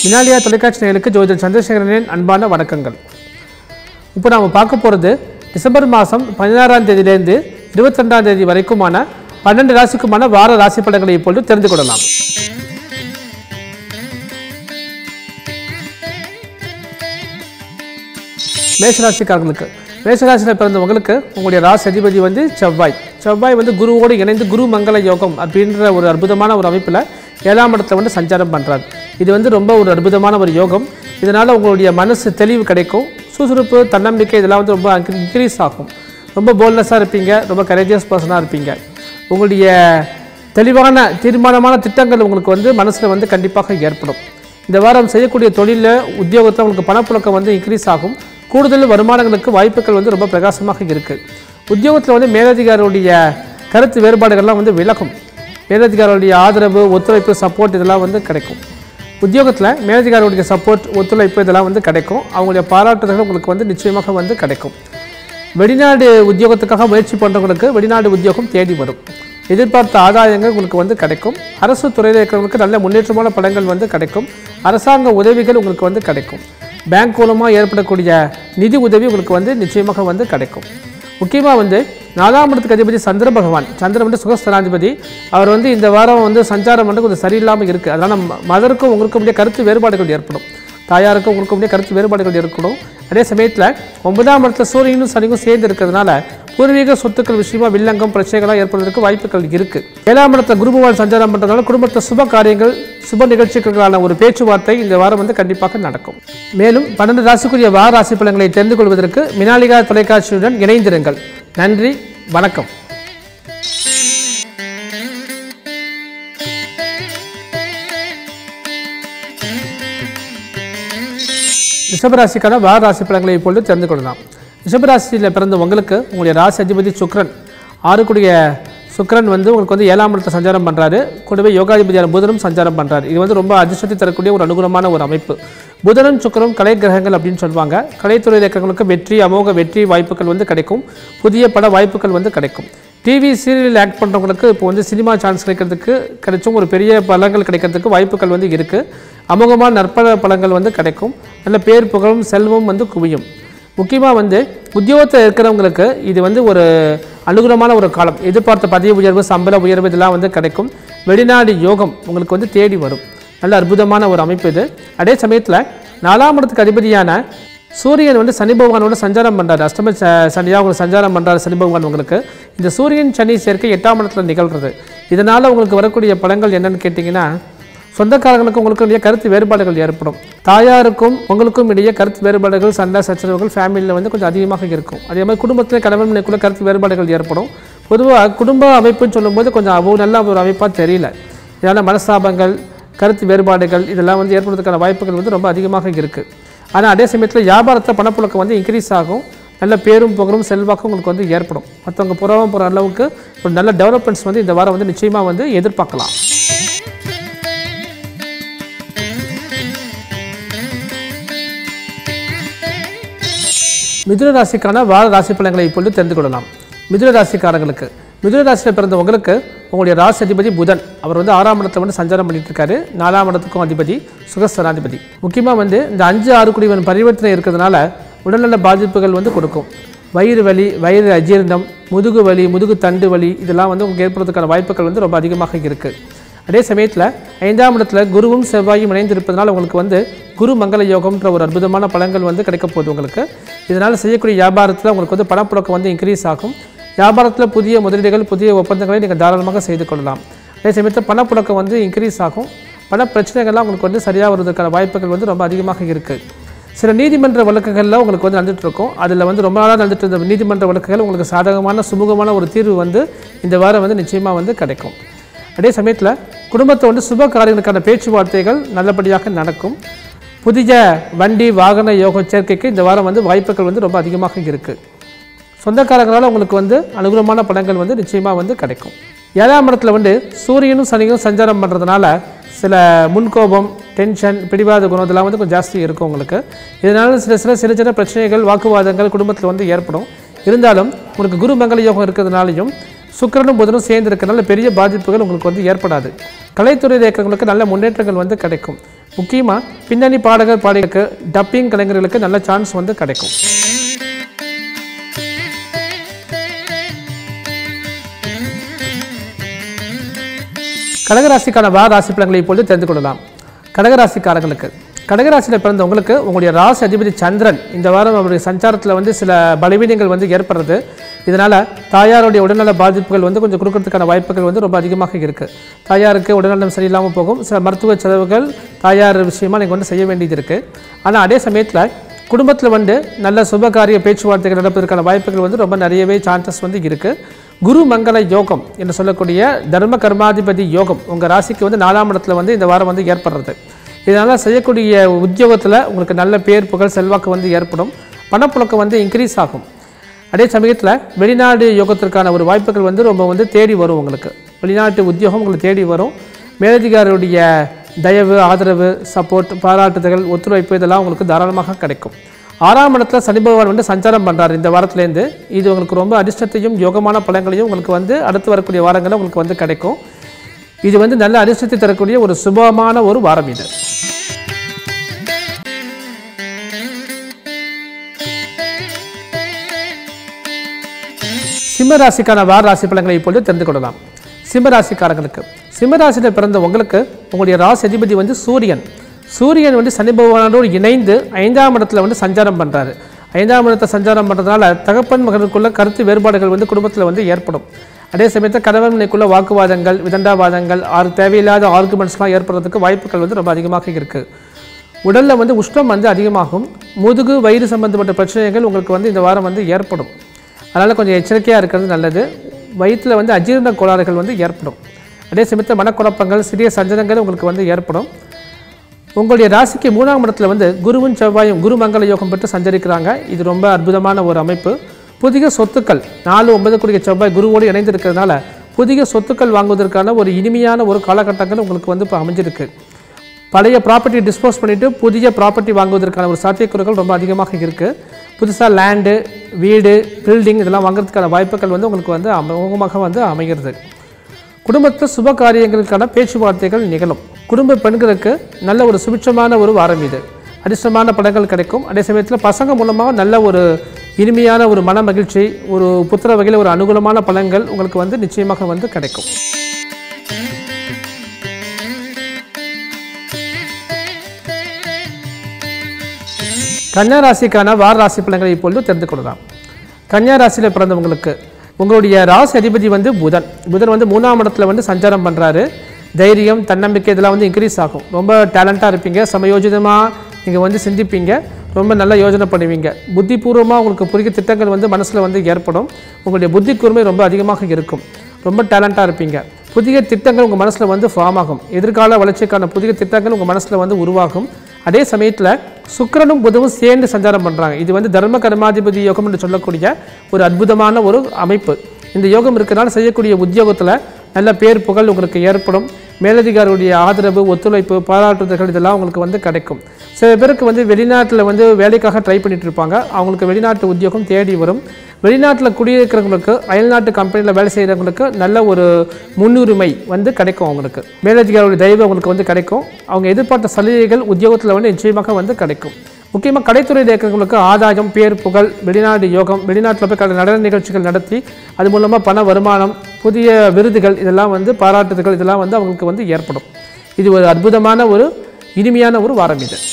வினாலியா தொலைக்காட்சி நேயர்களுக்கு ஜோதிடர் சந்திரசேகரனின் அன்பான வணக்கங்கள் இப்போ நாம் பார்க்க போகிறது டிசம்பர் மாதம் பதினாறாம் தேதியிலேருந்து இருபத்தி ரெண்டாம் தேதி வரைக்குமான பன்னெண்டு ராசிக்குமான வார ராசி பலன்களை இப்பொழுது தெரிந்து கொள்ளலாம் மேஷராசிக்காரர்களுக்கு மேஷராசியில் பிறந்தவங்களுக்கு உங்களுடைய ராசி அதிபதி வந்து செவ்வாய் செவ்வாய் வந்து குருவோடு இணைந்து குரு மங்கள யோகம் அப்படின்ற ஒரு அற்புதமான ஒரு அமைப்பில் ஏழாம் இடத்துல வந்து சஞ்சாரம் பண்ணுறாரு இது வந்து ரொம்ப ஒரு அற்புதமான ஒரு யோகம் இதனால் உங்களுடைய மனசு தெளிவு கிடைக்கும் சுறுசுறுப்பு தன்னம்பிக்கை இதெல்லாம் வந்து ரொம்ப இன்க்ரீஸ் ஆகும் ரொம்ப போல்னஸாக இருப்பீங்க ரொம்ப கரேஜியஸ் பர்சனாக இருப்பீங்க உங்களுடைய தெளிவான தீர்மானமான திட்டங்கள் உங்களுக்கு வந்து மனசில் வந்து கண்டிப்பாக ஏற்படும் இந்த வாரம் செய்யக்கூடிய தொழிலில் உத்தியோகத்தில் உங்களுக்கு பணப்புழக்கம் வந்து இன்க்ரீஸ் ஆகும் கூடுதல் வருமானங்களுக்கு வாய்ப்புகள் வந்து ரொம்ப பிரகாசமாக இருக்குது உத்தியோகத்தில் வந்து மேலதிகாரியுடைய கருத்து வேறுபாடுகள்லாம் வந்து விலகும் மேலதிகாரியுடைய ஆதரவு ஒத்துழைப்பு சப்போர்ட் இதெல்லாம் வந்து கிடைக்கும் உத்தியோகத்தில் மேலதிகாரியுடைய சப்போர்ட் ஒத்துழைப்பு இதெல்லாம் வந்து கிடைக்கும் அவங்களுடைய பாராட்டுதல்கள் உங்களுக்கு வந்து நிச்சயமாக வந்து கிடைக்கும் வெளிநாடு உத்தியோகத்துக்காக முயற்சி பண்ணுறவங்களுக்கு வெளிநாடு உத்தியோகம் தேடி வரும் எதிர்பார்த்த ஆதாயங்கள் உங்களுக்கு வந்து கிடைக்கும் அரசு துறையில் இருக்கிறவங்களுக்கு நல்ல முன்னேற்றமான பலன்கள் வந்து கிடைக்கும் அரசாங்க உதவிகள் உங்களுக்கு வந்து கிடைக்கும் பேங்க் மூலமாக ஏற்படக்கூடிய நிதி உதவி உங்களுக்கு வந்து நிச்சயமாக வந்து கிடைக்கும் முக்கியமாக வந்து நாலாம் இடத்துக்கு அதிபதி சந்திர பகவான் சந்திரன் வந்து சுகஸ்தனாதிபதி அவர் வந்து இந்த வாரம் வந்து சஞ்சாரம் வந்து கொஞ்சம் சரியில்லாமல் இருக்குது அதனால் மதருக்கும் உங்களுக்கும் முடிய கருத்து வேறுபாடுகள் ஏற்படும் தாயாருக்கும் உங்களுக்கும் முடிய கருத்து வேறுபாடுகள் இருக்கணும் அதே சமயத்தில் ஒன்பதாம் இடத்துல சூரியனும் சனியும் சேர்ந்து இருக்கிறதுனால பூர்வீக சொத்துக்கள் விஷயமா வில்லங்கம் பிரச்சனைகளாக ஏற்படுவதற்கு வாய்ப்புகள் இருக்கு ஏழாம் இடத்துல குருபவான் சஞ்சாரம் பண்ணுறதுனால குடும்பத்தில் சுப காரியங்கள் சுப நிகழ்ச்சிகளுக்கான ஒரு பேச்சுவார்த்தை இந்த வாரம் வந்து கண்டிப்பாக நடக்கும் மேலும் பன்னெண்டு ராசிக்குரிய வார ராசி பலன்களை தெரிந்து கொள்வதற்கு மினாலிகா தொலைக்காட்சியுடன் இணைந்திருங்கள் நன்றி வணக்கம் ரிஷபராசிக்கான வார ராசி பலன்களை இப்பொழுது தெரிந்து கொள்ளலாம் ரிஷபராசியில் பிறந்த உங்களுக்கு உங்களுடைய ராசி அதிபதி சுக்ரன் ஆறுக்குடைய சுக்ரன் வந்து உங்களுக்கு வந்து ஏழாம் இடத்துல சஞ்சாரம் பண்ணுறாரு கூடவே யோகாதிபதியான புதனும் சஞ்சாரம் பண்ணுறாரு இது வந்து ரொம்ப அதிர்ஷ்டத்தை தரக்கூடிய ஒரு அனுகூலமான ஒரு அமைப்பு புதனும் சுக்கரும் கலை கிரகங்கள் அப்படின்னு சொல்லுவாங்க கலைத்துறையில் இருக்கிறவங்களுக்கு வெற்றி அமோக வெற்றி வாய்ப்புகள் வந்து கிடைக்கும் புதிய பட வாய்ப்புகள் வந்து கிடைக்கும் டிவி சீரியல் ஆக்ட் பண்ணுறவங்களுக்கு இப்போ வந்து சினிமா சான்ஸ் கிடைக்கிறதுக்கு கிடைச்சும் ஒரு பெரிய பலங்கள் கிடைக்கிறதுக்கு வாய்ப்புகள் வந்து இருக்குது அமோகமான நற்பல பலங்கள் வந்து கிடைக்கும் நல்ல பேர் புகழும் செல்வம் வந்து குவியும் முக்கியமாக வந்து உத்தியோகத்தில் இருக்கிறவங்களுக்கு இது வந்து ஒரு அனுகூலமான ஒரு காலம் எதிர்பார்த்த பதவி உயர்வு சம்பள உயர்வு இதெல்லாம் வந்து கிடைக்கும் வெளிநாடு யோகம் உங்களுக்கு வந்து தேடி வரும் நல்ல அற்புதமான ஒரு அமைப்பு இது அதே சமயத்தில் நாலாம் இடத்துக்கு அதிபதியான சூரியன் வந்து சனி பகவானோட சஞ்சாரம் பண்ணுறாரு அஷ்டம ச சனியாக உங்களுக்கு சஞ்சாரம் பண்ணுறாரு சனி பகவான் உங்களுக்கு இந்த சூரியன் சனி சேர்க்கை எட்டாம் இடத்துல நிகழ்கிறது இதனால் உங்களுக்கு வரக்கூடிய பலன்கள் என்னன்னு கேட்டிங்கன்னா சொந்தக்காரங்களுக்கு உங்களுக்கு இடையே கருத்து வேறுபாடுகள் ஏற்படும் தாயாருக்கும் உங்களுக்கும் இடையே கருத்து வேறுபாடுகள் சண்டை சச்சரவுகள் ஃபேமிலியில் வந்து கொஞ்சம் அதிகமாக இருக்கும் அதே மாதிரி குடும்பத்தில் கணவன் மனைவிக்குள்ள கருத்து வேறுபாடுகள் ஏற்படும் பொதுவாக குடும்ப அமைப்புன்னு சொல்லும்போது கொஞ்சம் அவ்வளோ நல்ல ஒரு அமைப்பாக தெரியல இதனால் மனஸ்தாபங்கள் கருத்து வேறுபாடுகள் இதெல்லாம் வந்து ஏற்படுறதுக்கான வாய்ப்புகள் வந்து ரொம்ப அதிகமாக இருக்குது ஆனால் அதே சமயத்தில் வியாபாரத்தில் பணப்புழக்கம் வந்து இன்க்ரீஸ் ஆகும் நல்ல பேரும் புகழும் செல்வாக்கும் உங்களுக்கு வந்து ஏற்படும் மற்றவங்க புறவும் போகிற அளவுக்கு ஒரு நல்ல டெவலப்மெண்ட்ஸ் வந்து இந்த வாரம் வந்து நிச்சயமாக வந்து எதிர்பார்க்கலாம் மிதுன ராசிக்கான வார ராசி பலன்களை இப்பொழுது தெரிந்து கொள்ளலாம் மிதுன ராசிக்காரங்களுக்கு மிதுன ராசியில் பிறந்த உங்களுக்கு உங்களுடைய ராசி அதிபதி புதன் அவர் வந்து ஆறாம் இடத்துல வந்து சஞ்சாரம் பண்ணிட்டு இருக்காரு நாலாம் இடத்துக்கும் அதிபதி சுகஸ்தனாதிபதி முக்கியமாக வந்து இந்த அஞ்சு ஆறு குடிவன் பரிவர்த்தனை இருக்கிறதுனால உடல்நல பாதிப்புகள் வந்து கொடுக்கும் வயிறு வலி வயிறு அஜீரணம் முதுகு வலி முதுகு தண்டு வலி இதெல்லாம் வந்து உங்களுக்கு ஏற்படுறதுக்கான வாய்ப்புகள் வந்து ரொம்ப அதிகமாக இருக்குது அதே சமயத்தில் ஐந்தாம் இடத்துல குருவும் செவ்வாயும் இணைந்திருப்பதனால் உங்களுக்கு வந்து குரு மங்கள யோகம்ன்ற ஒரு அற்புதமான பலன்கள் வந்து கிடைக்க போகுது உங்களுக்கு இதனால் செய்யக்கூடிய வியாபாரத்தில் உங்களுக்கு வந்து பணப்புழக்கம் வந்து இன்க்ரீஸ் ஆகும் வியாபாரத்தில் புதிய முதலீடுகள் புதிய ஒப்பந்தங்களை நீங்கள் தாராளமாக செய்து கொள்ளலாம் அதே சமயத்தில் பணப்புழக்கம் வந்து இன்க்ரீஸ் ஆகும் பண பிரச்சனைகள்லாம் உங்களுக்கு வந்து சரியாக வருவதற்கான வாய்ப்புகள் வந்து ரொம்ப அதிகமாக இருக்குது சில நீதிமன்ற வழக்குகளில் உங்களுக்கு வந்து நடந்துட்டு இருக்கும் அதில் வந்து ரொம்ப நாளாக நடந்துட்டு இருந்த நீதிமன்ற வழக்குகள் உங்களுக்கு சாதகமான சுமூகமான ஒரு தீர்வு வந்து இந்த வாரம் வந்து நிச்சயமாக வந்து கிடைக்கும் அதே சமயத்தில் குடும்பத்தை வந்து சுப காரியங்களுக்கான பேச்சுவார்த்தைகள் நல்லபடியாக நடக்கும் புதிய வண்டி வாகன யோக சேர்க்கைக்கு இந்த வாரம் வந்து வாய்ப்புகள் வந்து ரொம்ப அதிகமாக இருக்குது சொந்தக்காரங்களால் உங்களுக்கு வந்து அனுகூலமான படங்கள் வந்து நிச்சயமாக வந்து கிடைக்கும் ஏழாம் இடத்துல வந்து சூரியனும் சனியும் சஞ்சாரம் பண்ணுறதுனால சில முன்கோபம் டென்ஷன் பிடிவாத குணம் இதெல்லாம் வந்து கொஞ்சம் ஜாஸ்தி இருக்கும் உங்களுக்கு இதனால சில சில சின்ன சின்ன பிரச்சனைகள் வாக்குவாதங்கள் குடும்பத்தில் வந்து ஏற்படும் இருந்தாலும் உங்களுக்கு குரு மங்கள யோகம் இருக்கிறதுனாலையும் சுக்கிரனும் புதனும் சேர்ந்து இருக்கிறனால பெரிய பாதிப்புகள் உங்களுக்கு வந்து ஏற்படாது கலைத்துறையில் இருக்கிறவங்களுக்கு நல்ல முன்னேற்றங்கள் வந்து கிடைக்கும் முக்கியமாக பின்னணி பாடகர் பாடகருக்கு டப்பிங் கலைஞர்களுக்கு நல்ல சான்ஸ் வந்து கிடைக்கும் கடகராசிக்கான வார ராசி பலன்களை இப்பொழுது தெரிந்து கொள்ளலாம் கடகராசிக்காரர்களுக்கு கடகராசியில் பிறந்த உங்களுக்கு உங்களுடைய ராசி அதிபதி சந்திரன் இந்த வாரம் அவருடைய சஞ்சாரத்தில் வந்து சில பலவீனங்கள் வந்து ஏற்படுறது இதனால் தாயாருடைய உடல்நல பாதிப்புகள் வந்து கொஞ்சம் கொடுக்கறதுக்கான வாய்ப்புகள் வந்து ரொம்ப அதிகமாக இருக்குது தாயாருக்கு உடல்நலம் சரியில்லாமல் போகும் சில மருத்துவ செலவுகள் தாயார் விஷயமா நீங்கள் வந்து செய்ய வேண்டியது இருக்குது ஆனால் அதே சமயத்தில் குடும்பத்தில் வந்து நல்ல சுபகாரிய பேச்சுவார்த்தைகள் நடப்பதற்கான வாய்ப்புகள் வந்து ரொம்ப நிறையவே சான்சஸ் வந்து இருக்குது குரு மங்கள யோகம் என்று சொல்லக்கூடிய தர்ம கர்மாதிபதி யோகம் உங்கள் ராசிக்கு வந்து நாலாம் இடத்துல வந்து இந்த வாரம் வந்து ஏற்படுறது இதனால் செய்யக்கூடிய உத்தியோகத்தில் உங்களுக்கு நல்ல பேர் புகழ் செல்வாக்கு வந்து ஏற்படும் பணப்புழக்கம் வந்து இன்க்ரீஸ் ஆகும் அதே சமயத்தில் வெளிநாடு யோகத்திற்கான ஒரு வாய்ப்புகள் வந்து ரொம்ப வந்து தேடி வரும் உங்களுக்கு வெளிநாட்டு உத்தியோகம் உங்களுக்கு தேடி வரும் மேலதிகாரியுடைய தயவு ஆதரவு சப்போர்ட் பாராட்டுதல்கள் ஒத்துழைப்பு இதெல்லாம் உங்களுக்கு தாராளமாக கிடைக்கும் ஆறாம் இடத்துல சனி பகவான் வந்து சஞ்சாரம் பண்ணுறாரு இந்த வாரத்துலேருந்து இது உங்களுக்கு ரொம்ப அதிர்ஷ்டத்தையும் யோகமான பலன்களையும் உங்களுக்கு வந்து அடுத்து வரக்கூடிய வாரங்களில் உங்களுக்கு வந்து கிடைக்கும் இது வந்து நல்ல அதிர்ஷ்டத்தை தரக்கூடிய ஒரு சுபமான ஒரு வாரம் இது சிம்ம ராசிக்கான வார ராசி பலன்களை இப்பொழுது தெரிந்து கொள்ளலாம் சிம்ம ராசிக்காரங்களுக்கு சிம்ம ராசியில் பிறந்த உங்களுக்கு உங்களுடைய ராசி அதிபதி வந்து சூரியன் சூரியன் வந்து சனி பகவானோடு இணைந்து ஐந்தாம் இடத்துல வந்து சஞ்சாரம் பண்ணுறாரு ஐந்தாம் இடத்தை சஞ்சாரம் பண்ணுறதுனால தகப்பன் மகனுக்குள்ள கருத்து வேறுபாடுகள் வந்து குடும்பத்தில் வந்து ஏற்படும் அதே சமயத்தில் கணவன் மனைக்குள்ள வாக்குவாதங்கள் விதண்டாவாதங்கள் ஆறு தேவையில்லாத ஆர்குமெண்ட்ஸ்லாம் ஏற்படுறதுக்கு வாய்ப்புகள் வந்து ரொம்ப அதிகமாக இருக்குது உடலில் வந்து உஷ்ணம் வந்து அதிகமாகும் முதுகு வயிறு சம்பந்தப்பட்ட பிரச்சனைகள் உங்களுக்கு வந்து இந்த வாரம் வந்து ஏற்படும் அதனால் கொஞ்சம் எச்சரிக்கையாக இருக்கிறது நல்லது வயிற்றில் வந்து அஜீரண கோளாறுகள் வந்து ஏற்படும் அதே சமயத்தில் மனக்குழப்பங்கள் சிறிய சஞ்சலங்கள் உங்களுக்கு வந்து ஏற்படும் உங்களுடைய ராசிக்கு மூணாம் இடத்துல வந்து குருவும் செவ்வாயும் குரு மங்கள யோகம் பெற்று சஞ்சரிக்கிறாங்க இது ரொம்ப அற்புதமான ஒரு அமைப்பு புதிய சொத்துக்கள் நாலு ஒன்பது கூடிய செவ்வாய் குருவோடு இணைந்திருக்கிறதுனால புதிய சொத்துக்கள் வாங்குவதற்கான ஒரு இனிமையான ஒரு காலகட்டங்கள் உங்களுக்கு வந்து இப்போ அமைஞ்சிருக்கு பழைய ப்ராப்பர்ட்டி டிஸ்போஸ் பண்ணிவிட்டு புதிய ப்ராப்பர்ட்டி வாங்குவதற்கான ஒரு சாத்தியக்கூறுகள் ரொம்ப அதிகமாக இருக்குது புதுசாக லேண்டு வீடு பில்டிங் இதெல்லாம் வாங்குறதுக்கான வாய்ப்புகள் வந்து உங்களுக்கு வந்து அமோகமாக வந்து அமைகிறது குடும்பத்தில் சுப காரியங்களுக்கான பேச்சுவார்த்தைகள் நிகழும் குடும்ப பெண்களுக்கு நல்ல ஒரு சுபிட்சமான ஒரு வாரம் இது அதிர்ஷ்டமான படங்கள் கிடைக்கும் அதே சமயத்தில் பசங்க மூலமாக நல்ல ஒரு இனிமையான ஒரு மன மகிழ்ச்சி ஒரு புத்திர வகையில் ஒரு அனுகூலமான பலன்கள் உங்களுக்கு வந்து நிச்சயமாக வந்து கிடைக்கும் கன்னியா ராசிக்கான வார ராசி பலன்களை இப்பொழுது தெரிந்து கொள்ளலாம் கன்னியா ராசியில் பிறந்தவங்களுக்கு உங்களுடைய ராசி அதிபதி வந்து புதன் புதன் வந்து மூணாம் இடத்துல வந்து சஞ்சாரம் பண்ணுறாரு தைரியம் தன்னம்பிக்கை இதெல்லாம் வந்து இன்க்ரீஸ் ஆகும் ரொம்ப டேலண்ட்டாக இருப்பீங்க சமயோஜிதமாக நீங்கள் வந்து சிந்திப்பீங்க ரொம்ப நல்லா யோசனை பண்ணுவீங்க புத்திபூர்வமாக உங்களுக்கு புதிய திட்டங்கள் வந்து மனசில் வந்து ஏற்படும் உங்களுடைய புத்தி கூர்மை ரொம்ப அதிகமாக இருக்கும் ரொம்ப டேலண்ட்டாக இருப்பீங்க புதிய திட்டங்கள் உங்கள் மனசில் வந்து ஃபார்ம் ஆகும் எதிர்கால வளர்ச்சிக்கான புதிய திட்டங்கள் உங்கள் மனசில் வந்து உருவாகும் அதே சமயத்தில் சுக்கிரனும் புதனும் சேர்ந்து சஞ்சாரம் பண்ணுறாங்க இது வந்து தர்ம கர்மாதிபதி யோகம் என்று சொல்லக்கூடிய ஒரு அற்புதமான ஒரு அமைப்பு இந்த யோகம் இருக்கிறனால செய்யக்கூடிய உத்தியோகத்தில் நல்ல பேர் புகழ் உங்களுக்கு ஏற்படும் மேலதிகாரியுடைய ஆதரவு ஒத்துழைப்பு பாராட்டுதல்கள் இதெல்லாம் உங்களுக்கு வந்து கிடைக்கும் சில பேருக்கு வந்து வெளிநாட்டில் வந்து வேலைக்காக ட்ரை பண்ணிட்டு இருப்பாங்க அவங்களுக்கு வெளிநாட்டு உத்தியோகம் தேடி வரும் வெளிநாட்டில் குடியிருக்கிறவங்களுக்கு அயல்நாட்டு கம்பெனியில் வேலை செய்கிறவங்களுக்கு நல்ல ஒரு முன்னுரிமை வந்து கிடைக்கும் அவங்களுக்கு மேலதிகாரியுடைய தயவு அவங்களுக்கு வந்து கிடைக்கும் அவங்க எதிர்பார்த்த சலுகைகள் உத்தியோகத்தில் வந்து நிச்சயமாக வந்து கிடைக்கும் முக்கியமாக கலைத்துறையில் இருக்கிறவங்களுக்கு ஆதாயம் பேர் புகழ் வெளிநாடு யோகம் வெளிநாட்டில் போய் கலை நடன நிகழ்ச்சிகள் நடத்தி அது மூலமாக பண வருமானம் புதிய விருதுகள் இதெல்லாம் வந்து பாராட்டுதல்கள் இதெல்லாம் வந்து அவங்களுக்கு வந்து ஏற்படும் இது ஒரு அற்புதமான ஒரு இனிமையான ஒரு வாரம் இது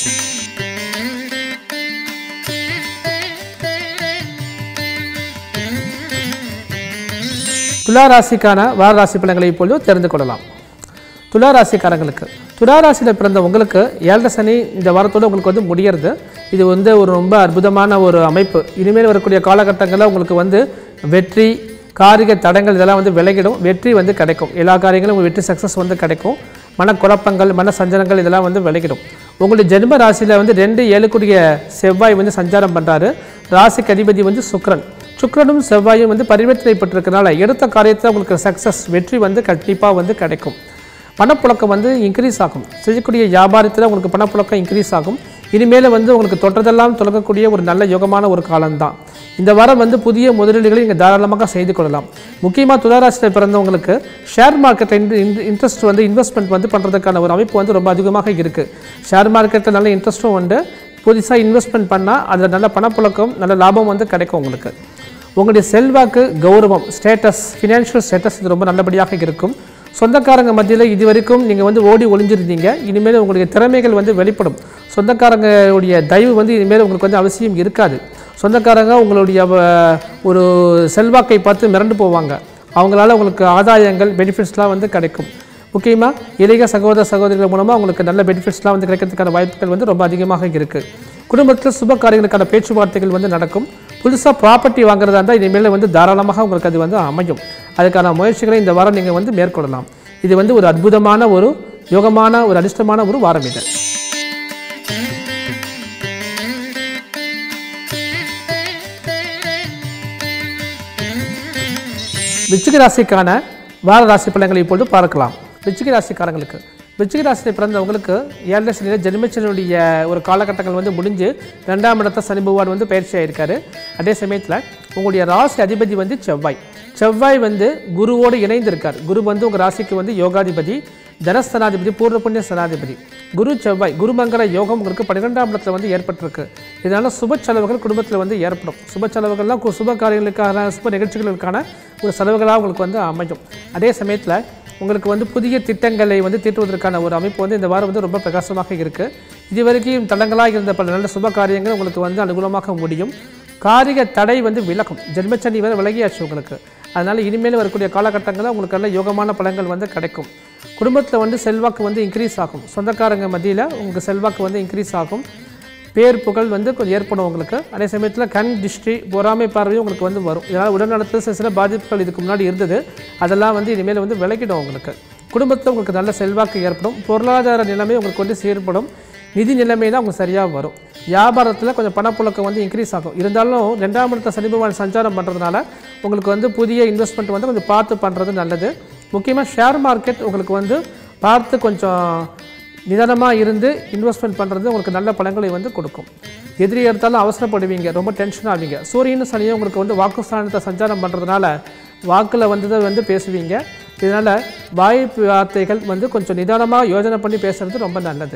துலா ராசிக்கான வார ராசி பலன்களை இப்பொழுது தெரிந்து கொள்ளலாம் துலா ராசிக்காரங்களுக்கு துலா ராசியில் பிறந்த உங்களுக்கு ஏழரை சனி இந்த வாரத்தோடு உங்களுக்கு வந்து முடியறது இது வந்து ஒரு ரொம்ப அற்புதமான ஒரு அமைப்பு இனிமேல் வரக்கூடிய காலகட்டங்களில் உங்களுக்கு வந்து வெற்றி காரிக தடங்கள் இதெல்லாம் வந்து விலகிடும் வெற்றி வந்து கிடைக்கும் எல்லா காரியங்களும் உங்களுக்கு வெற்றி சக்ஸஸ் வந்து கிடைக்கும் மனக்குழப்பங்கள் மன சஞ்சலங்கள் இதெல்லாம் வந்து விலகிடும் உங்களுடைய ஜென்ம ராசியில் வந்து ரெண்டு ஏழுக்குரிய செவ்வாய் வந்து சஞ்சாரம் பண்ணுறாரு ராசிக்கு அதிபதி வந்து சுக்கிரன் சுக்கிரனும் செவ்வாயும் வந்து பரிவர்த்தனைப்பட்டிருக்கனால எடுத்த காரியத்தில் உங்களுக்கு சக்ஸஸ் வெற்றி வந்து கண்டிப்பாக வந்து கிடைக்கும் பணப்புழக்கம் வந்து இன்க்ரீஸ் ஆகும் செய்யக்கூடிய வியாபாரத்தில் உங்களுக்கு பணப்புழக்கம் இன்க்ரீஸ் ஆகும் இனிமேல் வந்து உங்களுக்கு தொட்டதெல்லாம் தொடங்கக்கூடிய ஒரு நல்ல யோகமான ஒரு காலம்தான் இந்த வாரம் வந்து புதிய முதலீடுகளை நீங்கள் தாராளமாக செய்து கொள்ளலாம் முக்கியமாக துளாராசியில் பிறந்தவங்களுக்கு ஷேர் மார்க்கெட்டில் இன்ட்ரெஸ்ட் வந்து இன்வெஸ்ட்மெண்ட் வந்து பண்ணுறதுக்கான ஒரு அமைப்பு வந்து ரொம்ப அதிகமாக இருக்குது ஷேர் மார்க்கெட்டில் நல்ல இன்ட்ரெஸ்ட்டும் உண்டு புதுசாக இன்வெஸ்ட்மெண்ட் பண்ணால் அதில் நல்ல பணப்புழக்கம் நல்ல லாபம் வந்து கிடைக்கும் உங்களுக்கு உங்களுடைய செல்வாக்கு கௌரவம் ஸ்டேட்டஸ் ஃபினான்ஷியல் ஸ்டேட்டஸ் இது ரொம்ப நல்லபடியாக இருக்கும் சொந்தக்காரங்க மத்தியில் இது வரைக்கும் நீங்கள் வந்து ஓடி ஒளிஞ்சிருந்தீங்க இனிமேல் உங்களுடைய திறமைகள் வந்து வெளிப்படும் சொந்தக்காரங்களுடைய தயவு வந்து இனிமேல் உங்களுக்கு வந்து அவசியம் இருக்காது சொந்தக்காரங்க உங்களுடைய வ- ஒரு செல்வாக்கை பார்த்து மிரண்டு போவாங்க அவங்களால உங்களுக்கு ஆதாயங்கள் பெனிஃபிட்ஸ்லாம் வந்து கிடைக்கும் முக்கியமாக இளைய சகோதர சகோதரிகள் மூலமாக உங்களுக்கு நல்ல பெனிஃபிட்ஸ்லாம் வந்து கிடைக்கிறதுக்கான வாய்ப்புகள் வந்து ரொம்ப அதிகமாக இருக்குது குடும்பத்தில் சுப காரியங்களுக்கான பேச்சுவார்த்தைகள் வந்து நடக்கும் புதுசாக ப்ராப்பர்ட்டி வாங்குறதா இருந்தால் இனிமேல் வந்து தாராளமாக உங்களுக்கு அது வந்து அமையும் அதுக்கான முயற்சிகளை இந்த வாரம் நீங்கள் வந்து மேற்கொள்ளலாம் இது வந்து ஒரு அற்புதமான ஒரு யோகமான ஒரு அதிர்ஷ்டமான ஒரு வாரம் இது விச்சிக ராசிக்கான வார ராசி பலன்களை இப்பொழுது பார்க்கலாம் விச்சிக ராசிக்காரங்களுக்கு விச்சிக ராசியில் பிறந்தவங்களுக்கு ஏழரை சனியில் ஜென்மச்சனுடைய ஒரு காலகட்டங்கள் வந்து முடிஞ்சு ரெண்டாம் இடத்த சனி பகவான் வந்து பயிற்சி ஆயிருக்காரு அதே சமயத்தில் உங்களுடைய ராசி அதிபதி வந்து செவ்வாய் செவ்வாய் வந்து குருவோடு இணைந்திருக்கார் குரு வந்து உங்கள் ராசிக்கு வந்து யோகாதிபதி தனஸ்தனாதிபதி பூர்வ புண்ணிய ஸ்தனாதிபதி குரு செவ்வாய் குருமங்கல யோகம் உங்களுக்கு பன்னிரெண்டாம் இடத்துல வந்து ஏற்பட்டிருக்கு இதனால சுப செலவுகள் குடும்பத்தில் வந்து ஏற்படும் சுப செலவுகள்லாம் கு- சுப காரியங்களுக்கான சுப நிகழ்ச்சிகளுக்கான ஒரு செலவுகளாக உங்களுக்கு வந்து அமையும் அதே சமயத்தில் உங்களுக்கு வந்து புதிய திட்டங்களை வந்து தீட்டுவதற்கான ஒரு அமைப்பு வந்து இந்த வாரம் வந்து ரொம்ப பிரகாசமாக இருக்குது இதுவரைக்கும் தடங்களாக இருந்த பல நல்ல சுப காரியங்கள் உங்களுக்கு வந்து அனுகூலமாக முடியும் காரிய தடை வந்து விலகும் ஜென்மச்சனி வேறு விலகியாச்சு உங்களுக்கு அதனால் இனிமேல் வரக்கூடிய காலகட்டங்களில் உங்களுக்கு நல்ல யோகமான பலன்கள் வந்து கிடைக்கும் குடும்பத்தில் வந்து செல்வாக்கு வந்து இன்க்ரீஸ் ஆகும் சொந்தக்காரங்க மத்தியில் உங்களுக்கு செல்வாக்கு வந்து இன்க்ரீஸ் ஆகும் பேர் புகழ் வந்து கொஞ்சம் ஏற்படும் உங்களுக்கு அதே சமயத்தில் கண் திருஷ்டி பொறாமை பார்வையும் உங்களுக்கு வந்து வரும் இதனால் உடல்நலத்தில் சில சில பாதிப்புகள் இதுக்கு முன்னாடி இருந்தது அதெல்லாம் வந்து இனிமேல் வந்து விலகிடும் உங்களுக்கு குடும்பத்தில் உங்களுக்கு நல்ல செல்வாக்கு ஏற்படும் பொருளாதார நிலைமை உங்களுக்கு வந்து செயற்படும் நிதி நிலைமை தான் உங்களுக்கு சரியாக வரும் வியாபாரத்தில் கொஞ்சம் பணப்புழக்கம் வந்து இன்க்ரீஸ் ஆகும் இருந்தாலும் ரெண்டாம் இடத்த சனி பகவான் சஞ்சாரம் பண்ணுறதுனால உங்களுக்கு வந்து புதிய இன்வெஸ்ட்மெண்ட் வந்து கொஞ்சம் பார்த்து பண்ணுறது நல்லது முக்கியமாக ஷேர் மார்க்கெட் உங்களுக்கு வந்து பார்த்து கொஞ்சம் நிதானமாக இருந்து இன்வெஸ்ட்மெண்ட் பண்ணுறது உங்களுக்கு நல்ல பலன்களை வந்து கொடுக்கும் எதிரி எடுத்தாலும் அவசரப்படுவீங்க ரொம்ப டென்ஷன் ஆவீங்க சூரியனும் சனியும் உங்களுக்கு வந்து வாக்குஸ்தானத்தை சஞ்சாரம் பண்ணுறதுனால வாக்கில் வந்து தான் வந்து பேசுவீங்க இதனால் வாய்ப்பு வார்த்தைகள் வந்து கொஞ்சம் நிதானமாக யோசனை பண்ணி பேசுறது ரொம்ப நல்லது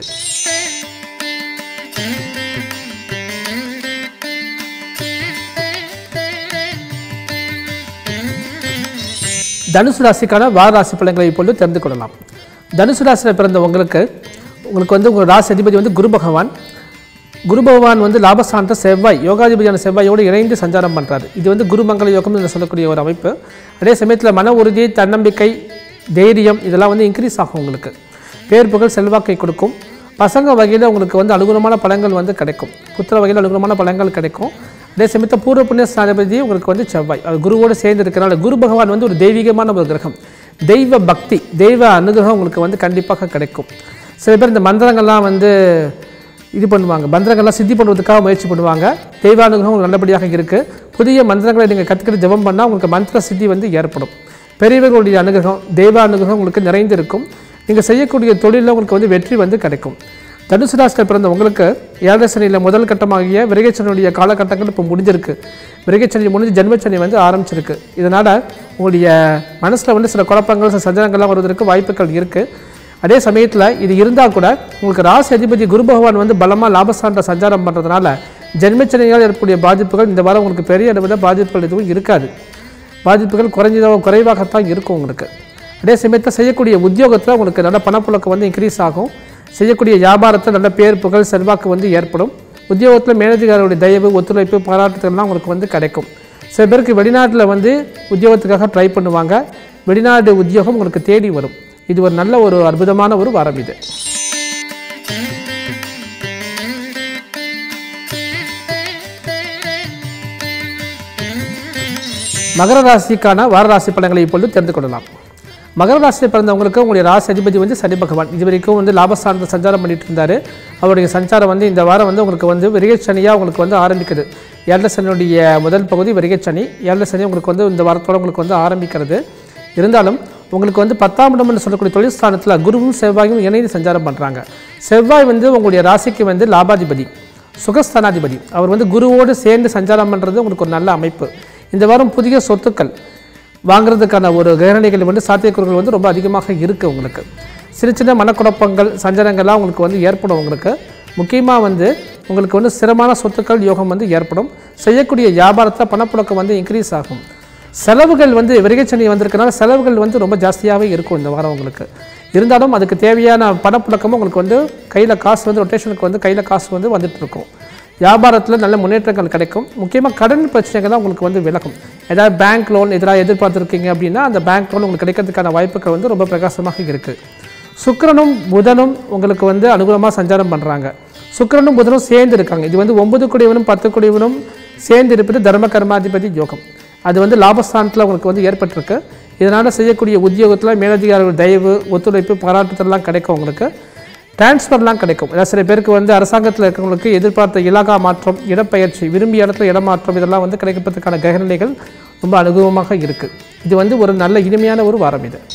தனுசு ராசிக்கான வார ராசி பலன்களை இப்பொழுது தெரிந்து கொள்ளலாம் தனுசு ராசியில் பிறந்த உங்களுக்கு உங்களுக்கு வந்து உங்கள் ராசி அதிபதி வந்து குரு பகவான் குரு பகவான் வந்து லாபஸ்தானத்தை செவ்வாய் யோகாதிபதியான செவ்வாயோடு இணைந்து சஞ்சாரம் பண்ணுறாரு இது வந்து குருமங்கல யோகம் என்று சொல்லக்கூடிய ஒரு அமைப்பு அதே சமயத்தில் மன உறுதி தன்னம்பிக்கை தைரியம் இதெல்லாம் வந்து இன்க்ரீஸ் ஆகும் உங்களுக்கு பேர் புகழ் செல்வாக்கை கொடுக்கும் பசங்க வகையில் உங்களுக்கு வந்து அனுகூலமான பலன்கள் வந்து கிடைக்கும் புத்திர வகையில் அனுகூலமான பலன்கள் கிடைக்கும் அதே சமயத்தில் பூர்வ புண்ணிய ஸ்தானாதிபதி உங்களுக்கு வந்து செவ்வாய் அது குருவோடு சேர்ந்து இருக்கிறனால குரு பகவான் வந்து ஒரு தெய்வீகமான ஒரு கிரகம் தெய்வ பக்தி தெய்வ அனுகிரகம் உங்களுக்கு வந்து கண்டிப்பாக கிடைக்கும் சில பேர் இந்த மந்திரங்கள்லாம் வந்து இது பண்ணுவாங்க மந்திரங்கள்லாம் சித்தி பண்ணுறதுக்காக முயற்சி பண்ணுவாங்க தெய்வ அனுகிரகம் உங்களுக்கு நல்லபடியாக இருக்குது புதிய மந்திரங்களை நீங்கள் கற்றுக்கிட்டு ஜெபம் பண்ணால் உங்களுக்கு மந்திர சித்தி வந்து ஏற்படும் பெரியவர்களுடைய அனுகிரகம் தெய்வ அனுகிரகம் உங்களுக்கு நிறைந்திருக்கும் நீங்கள் செய்யக்கூடிய தொழிலில் உங்களுக்கு வந்து வெற்றி வந்து கிடைக்கும் தனுசு ராசியில் பிறந்த உங்களுக்கு ஏழரை சனியில் முதல் கட்டமாகிய விரைகச்சனியுடைய காலகட்டங்கள் இப்போ முடிஞ்சிருக்கு விரைகச்சனி முடிஞ்சு ஜென்மச்சனி வந்து ஆரம்பிச்சிருக்கு இதனால் உங்களுடைய மனசில் வந்து சில குழப்பங்கள் சில சஞ்சலங்கள்லாம் வருவதற்கு வாய்ப்புகள் இருக்குது அதே சமயத்தில் இது இருந்தால் கூட உங்களுக்கு ராசி அதிபதி குரு பகவான் வந்து பலமாக லாபஸ்தானத்தை சஞ்சாரம் பண்ணுறதுனால ஜென்மச்சனையால் ஏற்படக்கூடிய பாதிப்புகள் இந்த வாரம் உங்களுக்கு பெரிய அளவில் பாதிப்புகள் எதுவும் இருக்காது பாதிப்புகள் குறைஞ்சதாக குறைவாகத்தான் இருக்கும் உங்களுக்கு அதே சமயத்தில் செய்யக்கூடிய உத்தியோகத்தில் உங்களுக்கு நல்ல பணப்புழக்கம் வந்து இன்க்ரீஸ் ஆகும் செய்யக்கூடிய வியாபாரத்தில் நல்ல பேர் புகழ் செல்வாக்கு வந்து ஏற்படும் உத்தியோகத்தில் மேனேஜர்களுடைய தயவு ஒத்துழைப்பு பாராட்டுதல்லாம் உங்களுக்கு வந்து கிடைக்கும் சில பேருக்கு வெளிநாட்டில் வந்து உத்தியோகத்துக்காக ட்ரை பண்ணுவாங்க வெளிநாடு உத்தியோகம் உங்களுக்கு தேடி வரும் இது ஒரு நல்ல ஒரு அற்புதமான ஒரு வாரம் இது மகர ராசிக்கான வார ராசி பலன்களை இப்பொழுது தெரிந்து கொள்ளலாம் மகர ராசியில் பிறந்தவங்களுக்கு உங்களுடைய ராசி அதிபதி வந்து சனி பகவான் இது வரைக்கும் வந்து லாபஸ்தானத்தை சஞ்சாரம் பண்ணிட்டு இருந்தார் அவருடைய சஞ்சாரம் வந்து இந்த வாரம் வந்து உங்களுக்கு வந்து விரைய சனியாக உங்களுக்கு வந்து ஆரம்பிக்குது ஏழரை சனியுடைய முதல் பகுதி விரைய சனி ஏழரை சனி உங்களுக்கு வந்து இந்த வாரத்தோட உங்களுக்கு வந்து ஆரம்பிக்கிறது இருந்தாலும் உங்களுக்கு வந்து பத்தாம் இடம் என்று சொல்லக்கூடிய தொழில் ஸ்தானத்தில் குருவும் செவ்வாயும் இணைந்து சஞ்சாரம் பண்ணுறாங்க செவ்வாய் வந்து உங்களுடைய ராசிக்கு வந்து லாபாதிபதி சுகஸ்தானாதிபதி அவர் வந்து குருவோடு சேர்ந்து சஞ்சாரம் பண்ணுறது உங்களுக்கு ஒரு நல்ல அமைப்பு இந்த வாரம் புதிய சொத்துக்கள் வாங்குறதுக்கான ஒரு கிரகணிகள் வந்து சாத்தியக்கூறுகள் வந்து ரொம்ப அதிகமாக இருக்குது உங்களுக்கு சின்ன சின்ன மனக்குழப்பங்கள் சஞ்சலங்கள்லாம் உங்களுக்கு வந்து ஏற்படும் உங்களுக்கு முக்கியமாக வந்து உங்களுக்கு வந்து ஸ்திரமான சொத்துக்கள் யோகம் வந்து ஏற்படும் செய்யக்கூடிய வியாபாரத்தில் பணப்புழக்கம் வந்து இன்க்ரீஸ் ஆகும் செலவுகள் வந்து விரைகச்சனி வந்திருக்கனால செலவுகள் வந்து ரொம்ப ஜாஸ்தியாகவே இருக்கும் இந்த வாரம் உங்களுக்கு இருந்தாலும் அதுக்கு தேவையான பணப்புழக்கமும் உங்களுக்கு வந்து கையில் காசு வந்து ரொட்டேஷனுக்கு வந்து கையில் காசு வந்து வந்துட்டு இருக்கும் வியாபாரத்தில் நல்ல முன்னேற்றங்கள் கிடைக்கும் முக்கியமாக கடன் பிரச்சனைகள் தான் உங்களுக்கு வந்து விலகும் ஏதாவது பேங்க் லோன் எதிராக எதிர்பார்த்துருக்கீங்க அப்படின்னா அந்த பேங்க் லோன் உங்களுக்கு கிடைக்கிறதுக்கான வாய்ப்புகள் வந்து ரொம்ப பிரகாசமாக இருக்குது சுக்கிரனும் புதனும் உங்களுக்கு வந்து அனுகூலமாக சஞ்சாரம் பண்ணுறாங்க சுக்கிரனும் புதனும் சேர்ந்து இருக்காங்க இது வந்து ஒன்பது குடியவனும் பத்து குடியவனும் சேர்ந்து இருப்பது தர்ம கர்மாதிபதி யோகம் அது வந்து லாபஸ்தானத்தில் உங்களுக்கு வந்து ஏற்பட்டிருக்கு இதனால் செய்யக்கூடிய உத்தியோகத்தில் மேலதிகாரிகள் தயவு ஒத்துழைப்பு பாராட்டுதல்லாம் கிடைக்கும் உங்களுக்கு டிரான்ஸ்ஃபர்லாம் கிடைக்கும் ஏன்னா சில பேருக்கு வந்து அரசாங்கத்தில் இருக்கிறவங்களுக்கு எதிர்பார்த்த இலாகா மாற்றம் இடப்பெயர்ச்சி விரும்பிய இடத்துல இடமாற்றம் இதெல்லாம் வந்து கிடைக்கிறதுக்கான கிரகநிலைகள் ரொம்ப அனுகூலமாக இருக்குது இது வந்து ஒரு நல்ல இனிமையான ஒரு வாரம் இது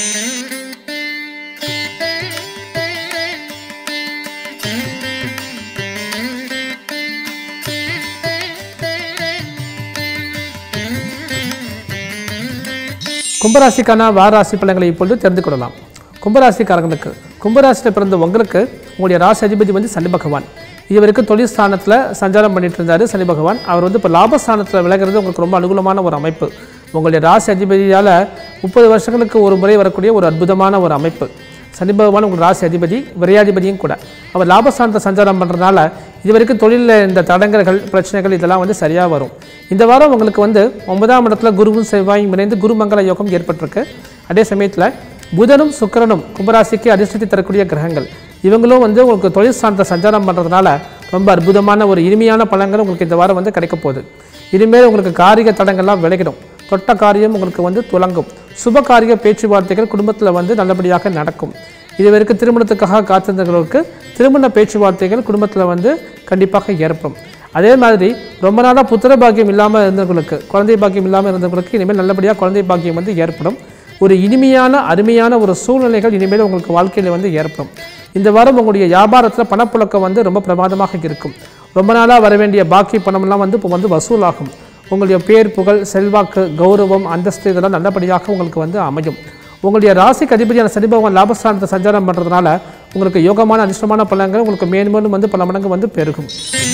கும்பராசிக்கான வாராசி பலன்களை இப்பொழுது தெரிந்து கொள்ளலாம் கும்பராசிக்காரங்களுக்கு கும்பராசியில் பிறந்த உங்களுக்கு உங்களுடைய ராசி அதிபதி வந்து சனி பகவான் இதுவரைக்கும் தொழில் ஸ்தானத்தில் சஞ்சாரம் பண்ணிட்டு இருந்தார் சனி பகவான் அவர் வந்து இப்போ லாபஸ்தானத்தில் விலகிறது உங்களுக்கு ரொம்ப அனுகூலமான ஒரு அமைப்பு உங்களுடைய ராசி அதிபதியால் முப்பது வருஷங்களுக்கு ஒரு முறை வரக்கூடிய ஒரு அற்புதமான ஒரு அமைப்பு சனி பகவான் உங்கள் ராசி அதிபதி விரையாதிபதியும் கூட அவர் லாபஸ்தானத்தை சஞ்சாரம் பண்ணுறதுனால இது வரைக்கும் தொழிலில் இந்த தடங்கல்கள் பிரச்சனைகள் இதெல்லாம் வந்து சரியாக வரும் இந்த வாரம் உங்களுக்கு வந்து ஒன்பதாம் இடத்துல குருவும் செவ்வாயும் இணைந்து குருமங்கள யோகம் ஏற்பட்டிருக்கு அதே சமயத்தில் புதனும் சுக்கிரனும் கும்பராசிக்கு அதிர்ஷ்டத்தை தரக்கூடிய கிரகங்கள் இவங்களும் வந்து உங்களுக்கு தொழில் ஸ்தானத்தை சஞ்சாரம் பண்ணுறதுனால ரொம்ப அற்புதமான ஒரு இனிமையான பலன்கள் உங்களுக்கு இந்த வாரம் வந்து கிடைக்க போகுது இனிமேல் உங்களுக்கு காரிக தடங்கள்லாம் விலகிடும் தொட்ட காரியம் உங்களுக்கு வந்து துலங்கும் சுப காரிய பேச்சுவார்த்தைகள் குடும்பத்தில் வந்து நல்லபடியாக நடக்கும் இதுவரைக்கும் திருமணத்துக்காக காத்திருந்தவர்களுக்கு திருமண பேச்சுவார்த்தைகள் குடும்பத்தில் வந்து கண்டிப்பாக ஏற்படும் அதே மாதிரி ரொம்ப நாளாக புத்திர பாக்கியம் இல்லாமல் இருந்தவங்களுக்கு குழந்தை பாக்கியம் இல்லாமல் இருந்தவங்களுக்கு இனிமேல் நல்லபடியாக குழந்தை பாக்கியம் வந்து ஏற்படும் ஒரு இனிமையான அருமையான ஒரு சூழ்நிலைகள் இனிமேல் உங்களுக்கு வாழ்க்கையில் வந்து ஏற்படும் இந்த வாரம் உங்களுடைய வியாபாரத்தில் பணப்புழக்கம் வந்து ரொம்ப பிரமாதமாக இருக்கும் ரொம்ப நாளாக வர வேண்டிய பாக்கி பணமெல்லாம் வந்து இப்போ வந்து வசூலாகும் உங்களுடைய பேர் புகழ் செல்வாக்கு கௌரவம் அந்தஸ்து இதெல்லாம் நல்லபடியாக உங்களுக்கு வந்து அமையும் உங்களுடைய ராசிக்கு அதிபதியான சனி பகவான் லாபஸ்தானத்தை சஞ்சாரம் பண்ணுறதுனால உங்களுக்கு யோகமான அதிர்ஷ்டமான பலன்கள் உங்களுக்கு மேன்மேலும் வந்து பல மடங்கு வந்து பெருகும்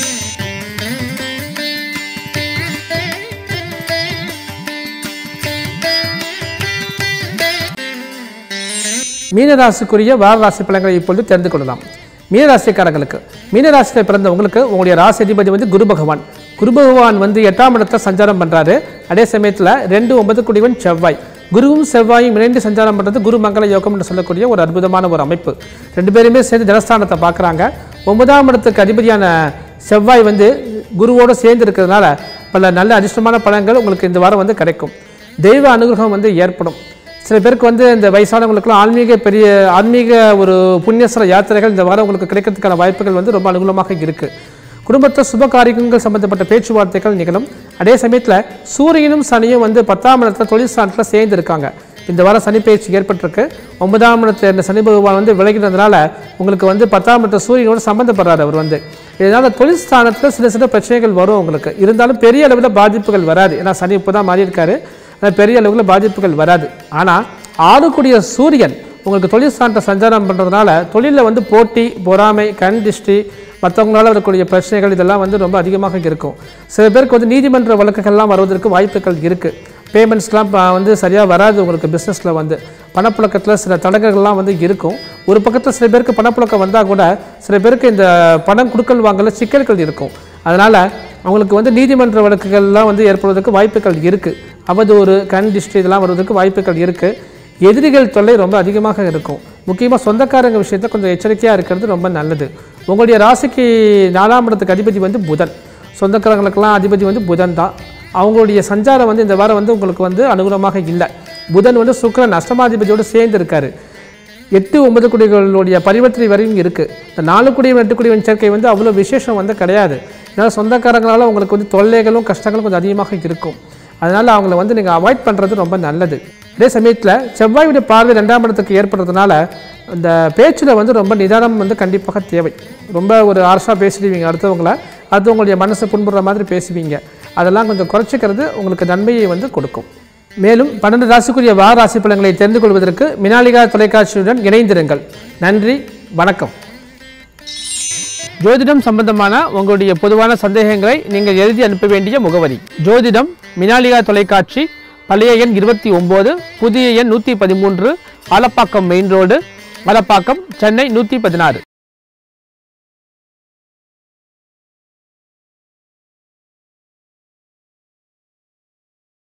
மீனராசிக்குரிய வார ராசி பலன்களை இப்பொழுது தெரிந்து கொள்ளலாம் மீனராசிக்காரங்களுக்கு மீனராசியில் பிறந்த உங்களுக்கு உங்களுடைய ராசி அதிபதி வந்து குரு பகவான் குரு பகவான் வந்து எட்டாம் இடத்தை சஞ்சாரம் பண்ணுறாரு அதே சமயத்தில் ரெண்டு ஒன்பது குடிவன் செவ்வாய் குருவும் செவ்வாயும் இணைந்து சஞ்சாரம் பண்ணுறது குரு மங்கள யோகம் என்று சொல்லக்கூடிய ஒரு அற்புதமான ஒரு அமைப்பு ரெண்டு பேருமே சேர்ந்து ஜனஸ்தானத்தை பார்க்குறாங்க ஒன்பதாம் இடத்துக்கு அதிபதியான செவ்வாய் வந்து குருவோடு சேர்ந்து இருக்கிறதுனால பல நல்ல அதிர்ஷ்டமான பலன்கள் உங்களுக்கு இந்த வாரம் வந்து கிடைக்கும் தெய்வ அனுகிரகம் வந்து ஏற்படும் சில பேருக்கு வந்து இந்த வயசானவங்களுக்குலாம் ஆன்மீக பெரிய ஆன்மீக ஒரு புண்ணியஸ்தல யாத்திரைகள் இந்த வாரம் உங்களுக்கு கிடைக்கிறதுக்கான வாய்ப்புகள் வந்து ரொம்ப அனுகூலமாக இருக்குது குடும்பத்தில் சுப காரியங்கள் சம்பந்தப்பட்ட பேச்சுவார்த்தைகள் நிகழும் அதே சமயத்தில் சூரியனும் சனியும் வந்து பத்தாம் இடத்துல தொழில் ஸ்தானத்தில் சேர்ந்து இருக்காங்க இந்த வாரம் சனி பயிற்சி ஏற்பட்டிருக்கு ஒன்பதாம் இடத்துல இருந்த சனி பகவான் வந்து விலகினதுனால உங்களுக்கு வந்து பத்தாம் இடத்துல சூரியனோடு சம்மந்தப்படுறாரு அவர் வந்து இதனால் தொழில் ஸ்தானத்தில் சில சில பிரச்சனைகள் வரும் உங்களுக்கு இருந்தாலும் பெரிய அளவில் பாதிப்புகள் வராது ஏன்னா சனி இப்போ தான் மாறி இருக்காரு அதனால் பெரிய அளவில் பாதிப்புகள் வராது ஆனால் ஆடக்கூடிய சூரியன் உங்களுக்கு தொழில் ஸ்தானத்தை சஞ்சாரம் பண்ணுறதுனால தொழிலில் வந்து போட்டி பொறாமை கண் திருஷ்டி மற்றவங்களால வரக்கூடிய பிரச்சனைகள் இதெல்லாம் வந்து ரொம்ப அதிகமாக இருக்கும் சில பேருக்கு வந்து நீதிமன்ற வழக்குகள்லாம் வருவதற்கு வாய்ப்புகள் இருக்குது பேமெண்ட்ஸ்லாம் வந்து சரியாக வராது உங்களுக்கு பிஸ்னஸில் வந்து பணப்புழக்கத்தில் சில தடங்கல்கள்லாம் வந்து இருக்கும் ஒரு பக்கத்தில் சில பேருக்கு பணப்புழக்கம் வந்தால் கூட சில பேருக்கு இந்த பணம் கொடுக்கல் வாங்கல சிக்கல்கள் இருக்கும் அதனால் அவங்களுக்கு வந்து நீதிமன்ற வழக்குகள்லாம் வந்து ஏற்படுவதற்கு வாய்ப்புகள் இருக்குது அவதூறு கண் டிஸ்ட்ரி இதெல்லாம் வருவதற்கு வாய்ப்புகள் இருக்குது எதிரிகள் தொல்லை ரொம்ப அதிகமாக இருக்கும் முக்கியமாக சொந்தக்காரங்க விஷயத்தில் கொஞ்சம் எச்சரிக்கையாக இருக்கிறது ரொம்ப நல்லது உங்களுடைய ராசிக்கு நாலாம் இடத்துக்கு அதிபதி வந்து புதன் சொந்தக்காரங்களுக்கெல்லாம் அதிபதி வந்து புதன் தான் அவங்களுடைய சஞ்சாரம் வந்து இந்த வாரம் வந்து உங்களுக்கு வந்து அனுகூலமாக இல்லை புதன் வந்து சுக்கிரன் அஷ்டமாதிபதியோடு சேர்ந்து இருக்காரு எட்டு ஒன்பது குடிகளுடைய பரிவர்த்தனை வரையும் இருக்குது இந்த நாலு குடியும் எட்டு குடியின் சேர்க்கை வந்து அவ்வளோ விசேஷம் வந்து கிடையாது இதனால் சொந்தக்காரங்களால் உங்களுக்கு வந்து தொல்லைகளும் கஷ்டங்களும் கொஞ்சம் அதிகமாக இருக்கும் அதனால் அவங்கள வந்து நீங்கள் அவாய்ட் பண்ணுறது ரொம்ப நல்லது அதே சமயத்தில் செவ்வாயுடைய பார்வை ரெண்டாம் இடத்துக்கு ஏற்படுறதுனால அந்த பேச்சில் வந்து ரொம்ப நிதானம் வந்து கண்டிப்பாக தேவை ரொம்ப ஒரு அரசாக பேசிடுவீங்க அடுத்தவங்கள அது உங்களுடைய மனசை புண்படுற மாதிரி பேசுவீங்க அதெல்லாம் கொஞ்சம் குறைச்சிக்கிறது உங்களுக்கு நன்மையை வந்து கொடுக்கும் மேலும் பன்னெண்டு ராசிக்குரிய வார ராசி பலன்களை தெரிந்து கொள்வதற்கு மினாலிகா தொலைக்காட்சியுடன் இணைந்திருங்கள் நன்றி வணக்கம் ஜோதிடம் சம்பந்தமான உங்களுடைய பொதுவான சந்தேகங்களை நீங்கள் எழுதி அனுப்ப வேண்டிய முகவரி ஜோதிடம் மினாலிகா தொலைக்காட்சி பழைய எண் இருபத்தி ஒம்பது புதிய எண் நூற்றி பதிமூன்று ஆலப்பாக்கம் மெயின் ரோடு ஆலப்பாக்கம் சென்னை நூற்றி பதினாறு